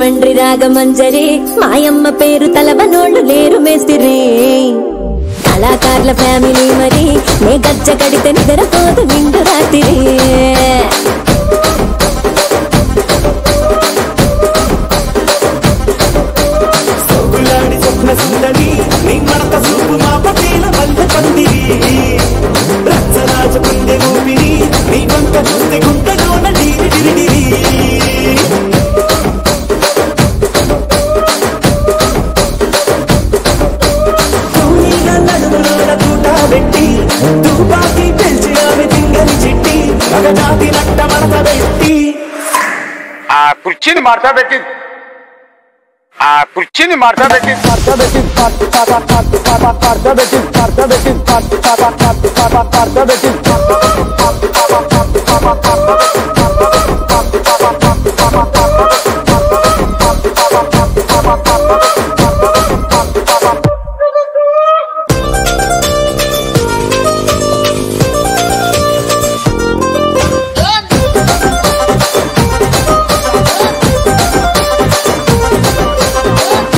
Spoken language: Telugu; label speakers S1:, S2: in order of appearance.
S1: తండ్రి రాగమంజరి మాయమ్మ పేరు తలవనోళ్ళు లేరు మేస్తిరి కళాకారుల ఫ్యామిలీ మరి నే గజ్జ కడితే నిద్రపోదు నిండు రాత్రి
S2: సొగ్గులాడి స్వప్న సుందరి నీ మడత సూపు మా పటేల మల్లె పందిరి రచ్చరాజ గుండె ఊపిరి నీ వంక చూస్తే గుంటలోన డీరి డిరి డిరి తూనీగా నడుములోన తూట పెట్టి తుపాకి పెంచి ఆమె తింగని చిట్టి మగజాతి నట్ట మడత పెట్టి
S3: ఆ కుర్చీని మార్చా పెట్టి ఆ కుర్చీని మార్చా పెట్టి మార్చా పెట్టి మార్చా పెట్టి మార్చా పెట్టి మార్చా పెట్టి